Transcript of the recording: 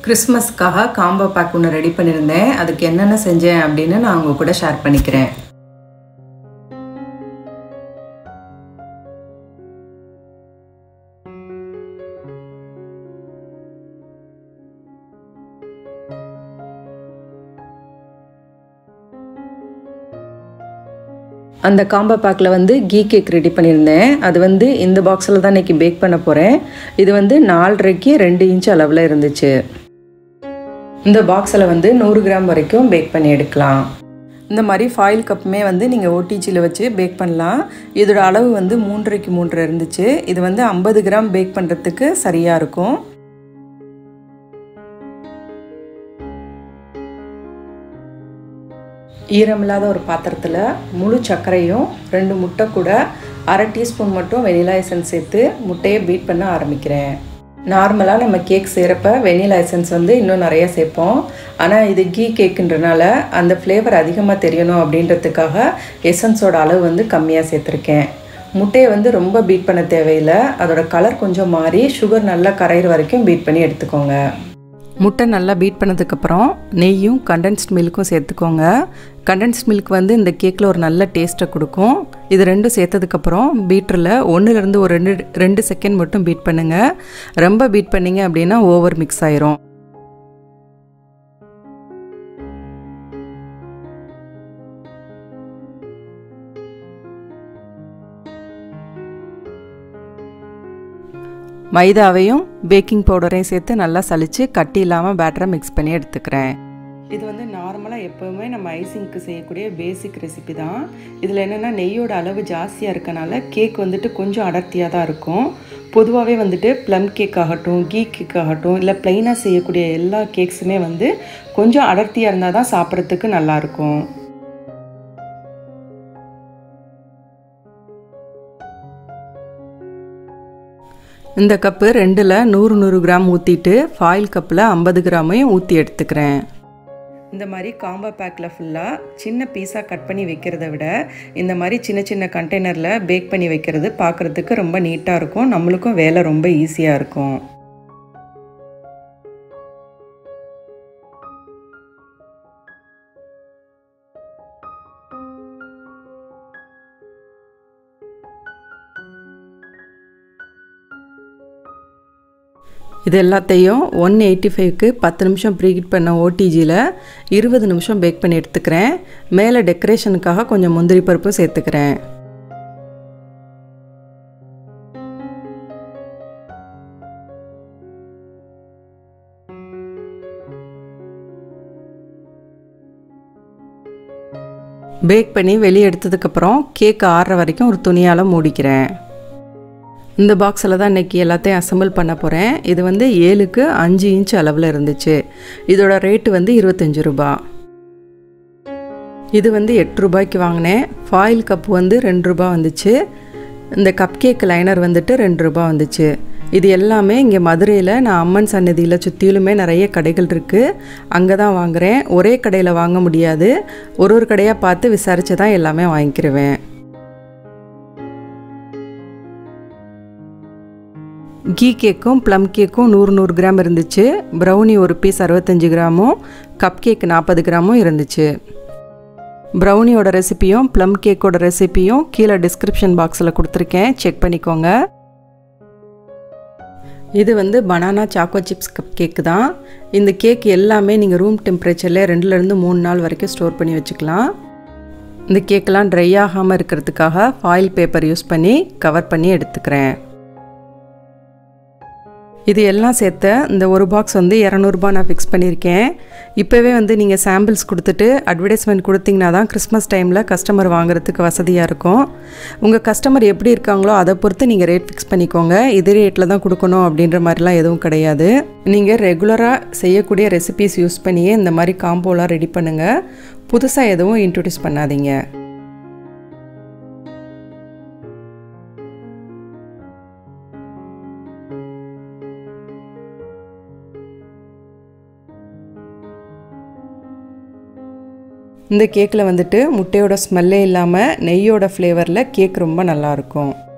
கிறிஸ்மஸ்க்காக combo pack ஒன்று ready பண்ணியிருந்தேன் அதுக்கு என்னென்ன செஞ்சேன் அப்படின்னு நான் உங்கள் கூட ஷேர் பண்ணிக்கிறேன் அந்த காம்போ பேக்கில் வந்து கீ கேக் ரெடி பண்ணியிருந்தேன் அது வந்து இந்த பாக்ஸில் தான் இன்றைக்கி பேக் பண்ண போகிறேன் இது வந்து நாலரைக்கு ரெண்டு இன்ச் அளவில் இருந்துச்சு இந்த பாக்ஸில் வந்து நூறு கிராம் வரைக்கும் பேக் பண்ணி எடுக்கலாம் இந்த மாதிரி ஃபாயில் கப்புமே வந்து நீங்கள் ஓடிஜியில் வச்சு பேக் பண்ணலாம் இதோட அளவு வந்து மூன்றரைக்கு மூன்றரை இருந்துச்சு இது வந்து ஐம்பது கிராம் பேக் பண்ணுறதுக்கு சரியாக இருக்கும் ஈரமில்லாத ஒரு பாத்திரத்தில் முழு சர்க்கரையும் ரெண்டு முட்டை கூட அரை டீஸ்பூன் மட்டும் வெனிலா எசன்ஸ் சேர்த்து முட்டையை பீட் பண்ண ஆரம்பிக்கிறேன் நார்மலாக நம்ம கேக் செய்கிறப்ப வெனிலா எசன்ஸ் வந்து இன்னும் நிறையா சேர்ப்போம் ஆனால் இது கீ கேக்குன்றனால அந்த ஃப்ளேவர் அதிகமாக தெரியணும் அப்படின்றதுக்காக எசன்ஸோட அளவு வந்து கம்மியாக சேர்த்துருக்கேன் முட்டையை வந்து ரொம்ப பீட் பண்ண தேவையில்லை அதோட கலர் கொஞ்சம் மாறி சுகர் நல்லா கரையிற வரைக்கும் பீட் பண்ணி எடுத்துக்கோங்க முட்டை நல்லா பீட் பண்ணதுக்கப்புறம் நெய்யும் கண்டென்ஸ்ட் மில்க்கும் சேர்த்துக்கோங்க கண்டென்ஸ்ட் மில்க் வந்து இந்த கேக்கில் ஒரு நல்ல டேஸ்ட்டை கொடுக்கும் இது ரெண்டும் சேர்த்ததுக்கப்புறம் பீட்டரில் ஒன்றுலேருந்து ஒரு ரெண்டு ரெண்டு செகண்ட் மட்டும் பீட் பண்ணுங்கள் ரொம்ப பீட் பண்ணிங்க அப்படின்னா ஓவர் மிக்ஸ் ஆயிரும் மைதாவையும் பேக்கிங் பவுடரையும் சேர்த்து நல்லா சளிச்சு கட்டி இல்லாமல் பேட்டரை மிக்ஸ் பண்ணி எடுத்துக்கிறேன் இது வந்து நார்மலாக எப்போவுமே நம்ம ஐசிங்க்கு செய்யக்கூடிய பேசிக் ரெசிபி தான் இதில் என்னென்னா நெய்யோட அளவு ஜாஸ்தியாக இருக்கனால கேக் வந்துட்டு கொஞ்சம் அடர்த்தியாக தான் இருக்கும் பொதுவாகவே வந்துட்டு ப்ளம் கேக் ஆகட்டும் கீ கேக் ஆகட்டும் இல்லை ப்ளைனாக செய்யக்கூடிய எல்லா கேக்ஸுமே வந்து கொஞ்சம் அடர்த்தியாக இருந்தால் தான் சாப்பிட்றதுக்கு நல்லாயிருக்கும் இந்த கப்பு ரெண்டில் நூறு நூறு கிராம் ஊற்றிட்டு ஃபாயில் கப்பில் ஐம்பது கிராமையும் ஊற்றி எடுத்துக்கிறேன் இந்த மாதிரி காம்போ பேக்கில் ஃபுல்லாக சின்ன பீஸாக கட் பண்ணி வைக்கிறத விட இந்த மாதிரி சின்ன சின்ன கண்டெய்னரில் பேக் பண்ணி வைக்கிறது பார்க்குறதுக்கு ரொம்ப நீட்டாக இருக்கும் நம்மளுக்கும் வேலை ரொம்ப ஈஸியாக இருக்கும் இது எல்லாத்தையும் ஒன் எயிட்டி ஃபைவ்க்கு பத்து நிமிஷம் ப்ரீஹீட் பண்ண ஓடிஜியில் இருபது நிமிஷம் பேக் பண்ணி எடுத்துக்கிறேன் மேலே டெக்கரேஷனுக்காக கொஞ்சம் முந்திரி பருப்பு சேர்த்துக்கிறேன் பேக் பண்ணி வெளியே எடுத்ததுக்கப்புறம் கேக் ஆறுற வரைக்கும் ஒரு துணியால் மூடிக்கிறேன் இந்த பாக்ஸில் தான் இன்றைக்கி எல்லாத்தையும் அசம்பிள் பண்ண போகிறேன் இது வந்து ஏழுக்கு அஞ்சு இன்ச் அளவில் இருந்துச்சு இதோட ரேட்டு வந்து இருபத்தஞ்சி ரூபா இது வந்து எட்டு ரூபாய்க்கு வாங்கினேன் ஃபாயில் கப் வந்து ரெண்டு ரூபா வந்துச்சு இந்த கப் கேக் லைனர் வந்துட்டு ரெண்டு ரூபா வந்துச்சு இது எல்லாமே இங்கே மதுரையில் நான் அம்மன் சன்னதியில் சுற்றிலுமே நிறைய கடைகள் இருக்குது அங்கே தான் வாங்குகிறேன் ஒரே கடையில் வாங்க முடியாது ஒரு ஒரு கடையாக பார்த்து விசாரித்து தான் எல்லாமே வாங்கிக்கிருவேன் கீ கேக்கும் ப்ளம் கேக்கும் நூறு நூறு கிராம் இருந்துச்சு ப்ரௌனி ஒரு பீஸ் அறுபத்தஞ்சி கிராமும் கப் கேக் நாற்பது கிராமும் இருந்துச்சு ப்ரௌனியோட ரெசிப்பியும் ப்ளம் கேக்கோட ரெசிப்பியும் கீழே டிஸ்கிரிப்ஷன் பாக்ஸில் கொடுத்துருக்கேன் செக் பண்ணிக்கோங்க இது வந்து banana choco chips cup cake தான் இந்த கேக் எல்லாமே நீங்கள் ரூம் டெம்பரேச்சரில் ரெண்டுலேருந்து மூணு நாள் வரைக்கும் ஸ்டோர் பண்ணி வச்சுக்கலாம் இந்த கேக்கெல்லாம் ட்ரை ஆகாமல் இருக்கிறதுக்காக ஃபாயில் பேப்பர் யூஸ் பண்ணி கவர் பண்ணி எடுத்துக்கிறேன் இது எல்லாம் சேர்த்த இந்த ஒரு பாக்ஸ் வந்து இரநூறுபா நான் ஃபிக்ஸ் பண்ணியிருக்கேன் இப்போவே வந்து நீங்கள் சாம்பிள்ஸ் கொடுத்துட்டு அட்வர்டைஸ்மெண்ட் கொடுத்தீங்கன்னா தான் கிறிஸ்மஸ் டைமில் கஸ்டமர் வாங்குறதுக்கு வசதியாக இருக்கும் உங்கள் கஸ்டமர் எப்படி இருக்காங்களோ அதை பொறுத்து நீங்கள் ரேட் ஃபிக்ஸ் பண்ணிக்கோங்க இதே ரேட்டில் தான் கொடுக்கணும் அப்படின்ற மாதிரிலாம் எதுவும் கிடையாது நீங்கள் ரெகுலராக செய்யக்கூடிய ரெசிபிஸ் யூஸ் பண்ணியே இந்த மாதிரி காம்போலாம் ரெடி பண்ணுங்கள் புதுசாக எதுவும் இன்ட்ரடியூஸ் பண்ணாதீங்க இந்த கேக்கில் வந்துட்டு முட்டையோட ஸ்மெல்லே இல்லாமல் நெய்யோட ஃப்ளேவரில் கேக் ரொம்ப நல்லாயிருக்கும்